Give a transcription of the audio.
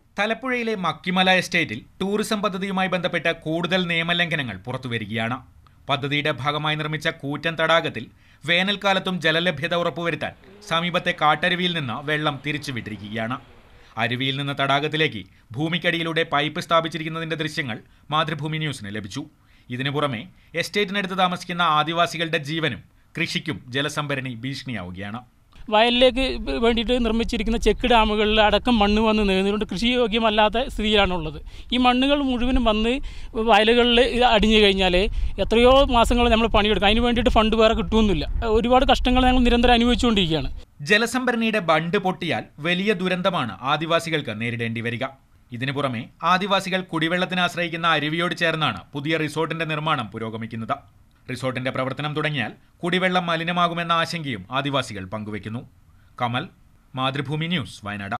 തലപ്പുഴയിലെ മക്കിമല എസ്റ്റേറ്റിൽ ടൂറിസം പദ്ധതിയുമായി ബന്ധപ്പെട്ട കൂടുതൽ നിയമലംഘനങ്ങൾ പുറത്തുവരികയാണ് പദ്ധതിയുടെ ഭാഗമായി നിർമ്മിച്ച കൂറ്റൻ തടാകത്തിൽ വേനൽക്കാലത്തും ജലലഭ്യത ഉറപ്പുവരുത്താൻ സമീപത്തെ കാട്ടരുവിയിൽ നിന്ന് വെള്ളം തിരിച്ചുവിട്ടിരിക്കുകയാണ് അരുവിയിൽ നിന്ന് തടാകത്തിലേക്ക് ഭൂമിക്കടിയിലൂടെ പൈപ്പ് സ്ഥാപിച്ചിരിക്കുന്നതിന്റെ ദൃശ്യങ്ങൾ മാതൃഭൂമി ന്യൂസിന് ലഭിച്ചു ഇതിനു പുറമെ എസ്റ്റേറ്റിനടുത്ത് താമസിക്കുന്ന ആദിവാസികളുടെ ജീവനും കൃഷിക്കും ജലസംഭരണി ഭീഷണിയാവുകയാണ് വയലിലേക്ക് വേണ്ടിയിട്ട് നിർമ്മിച്ചിരിക്കുന്ന ചെക്ക് ഡാമുകളിൽ അടക്കം മണ്ണ് വന്ന് നേർന്നുകൊണ്ട് കൃഷിയോഗ്യമല്ലാത്ത സ്ഥിതിയിലാണുള്ളത് ഈ മണ്ണുകൾ മുഴുവനും വന്ന് വയലുകളിൽ ഇത് അടിഞ്ഞു കഴിഞ്ഞാൽ എത്രയോ മാസങ്ങൾ നമ്മൾ പണിയെടുക്കും അതിന് വേണ്ടിയിട്ട് ഫണ്ട് വേറെ കിട്ടുമൊന്നുമില്ല ഒരുപാട് കഷ്ടങ്ങൾ ഞങ്ങൾ നിരന്തരം അനുഭവിച്ചുകൊണ്ടിരിക്കുകയാണ് ജലസംഭരണിയുടെ ബണ്ട് പൊട്ടിയാൽ വലിയ ദുരന്തമാണ് ആദിവാസികൾക്ക് നേരിടേണ്ടി വരിക ഇതിനു പുറമെ ആദിവാസികൾ കുടിവെള്ളത്തിന് ആശ്രയിക്കുന്ന അരുവിയോട് ചേർന്നാണ് പുതിയ റിസോർട്ടിന്റെ നിർമ്മാണം പുരോഗമിക്കുന്നത് റിസോർട്ടിന്റെ പ്രവർത്തനം തുടങ്ങിയാൽ കുടിവെള്ളം മലിനമാകുമെന്ന ആശങ്കയും ആദിവാസികൾ പങ്കുവയ്ക്കുന്നു കമൽ മാതൃഭൂമി ന്യൂസ് വയനാട്